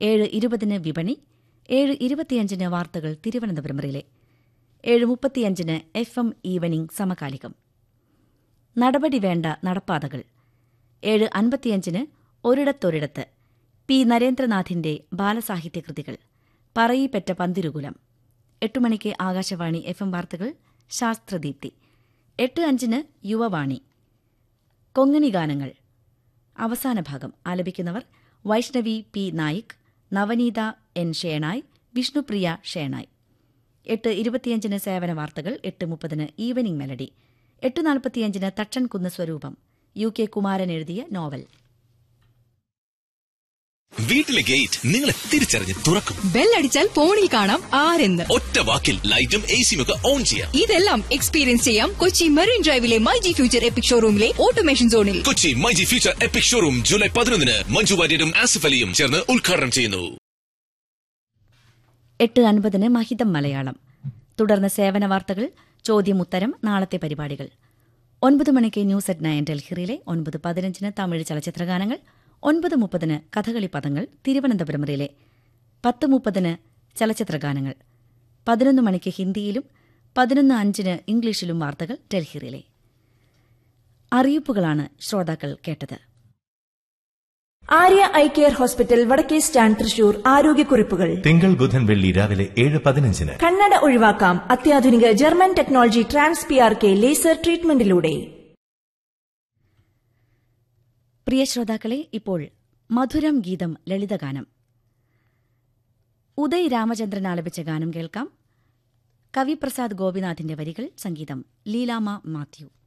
ഏഴ് ഇരുപതിന് വിപണി ഏഴ് ഇരുപത്തിയഞ്ചിന് വാർത്തകൾ തിരുവനന്തപുരം റിലേ ഏഴ് മുപ്പത്തിയഞ്ചിന് എഫ് എം ഈവനിംഗ് സമകാലികം നടപടി വേണ്ട നടപ്പാതകൾ ഏഴ് അൻപത്തിയഞ്ചിന് ഒരിടത്തൊരിടത്ത് പി നരേന്ദ്രനാഥിന്റെ ബാലസാഹിത്യകൃതികൾ പറയിപ്പറ്റ പന്തിരുകുലം എട്ട് മണിക്ക് ആകാശവാണി എഫ് എം വാർത്തകൾ ശാസ്ത്രദീപ്തി എട്ട് അഞ്ചിന് യുവവാണി കൊങ്ങണി ഗാനങ്ങൾ അവസാന ഭാഗം ആലപിക്കുന്നവർ വൈഷ്ണവി പി നായിക് നവനീത എൻ ഷേണായ് വിഷ്ണുപ്രിയ ഷേണായ് എട്ട് ഇരുപത്തിയഞ്ചിന് സേവന വാർത്തകൾ എട്ട് മുപ്പതിന് ഈവനിംഗ് മെലഡി എട്ട് നാൽപ്പത്തിയഞ്ചിന് തച്ചൻ കുന്ന് സ്വരൂപം യു കെ കുമാരൻ എഴുതിയ നോവൽ വീട്ടിലെ ഗേറ്റ് നിങ്ങളെ തിരിച്ചറിഞ്ഞ് തുറക്കും ബെല്ലടിച്ചാൽ ഫോണിൽ കാണാം ആരെന്ന് ഒറ്റ വാക്കിൽ ലൈറ്റും എ സിയും ഒക്കെ ഓൺ ചെയ്യാം ഇതെല്ലാം എക്സ്പീരിയൻസ് ചെയ്യാം കൊച്ചി മറീൻ ഡ്രൈവിലെ മൈ ജി ഫ്യൂച്ചർ എപ്പിക് ഷോറൂമിലെ ഓട്ടോമേഷൻ സോണിൽ Kochi myG future epic showroom July പതിനൊന്നിന് മഞ്ജു വാര്യരും ആസിഫ് അലിയും ചേർന്ന് ഉദ്ഘാടനം ചെയ്യുന്നു എട്ട് അൻപതിന് മഹിതം മലയാളം തുടർന്ന് സേവന വാർത്തകൾ ചോദ്യമുത്തരം നാളത്തെ പരിപാടികൾ ഒൻപത് മണിക്ക് ന്യൂസ് അറ്റ് നയൻ ഡൽഹിയിലെ ഒൻപത് പതിനഞ്ചിന് തമിഴ് ചലച്ചിത്രഗാനങ്ങൾ ഒൻപത് മുപ്പതിന് കഥകളി പദങ്ങൾ തിരുവനന്തപുരം റിലെ പത്ത് മുപ്പതിന് ചലച്ചിത്രഗാനങ്ങൾ പതിനൊന്ന് മണിക്ക് ഹിന്ദിയിലും പതിനൊന്ന് അഞ്ചിന് ഇംഗ്ലീഷിലും വാർത്തകൾ ഡൽഹി റിലെ അറിയിപ്പുകളാണ് ശ്രോതാക്കൾ കേട്ടത് ആര്യ ഐ കെയർ ഹോസ്പിറ്റൽ വടക്കേ സ്റ്റാൻഡ് തൃശൂർ ആരോഗ്യക്കുറിപ്പുകൾ തിങ്കൾ ബുധൻ വെള്ളി രാവിലെ ഏഴ് പതിനഞ്ചിന് കണ്ണട ഒഴിവാക്കാം അത്യാധുനിക German technology trans P R K laser ട്രീറ്റ്മെന്റിലൂടെ പ്രിയ ശ്രോതാക്കളെ ഇപ്പോൾ മധുരം ഗീതം ലളിതഗാനം ഉദയ് രാമചന്ദ്രൻ ആലപിച്ച ഗാനം കേൾക്കാം കവിപ്രസാദ് ഗോപിനാഥിന്റെ വരികൾ സംഗീതം ലീലാമ മാത്യു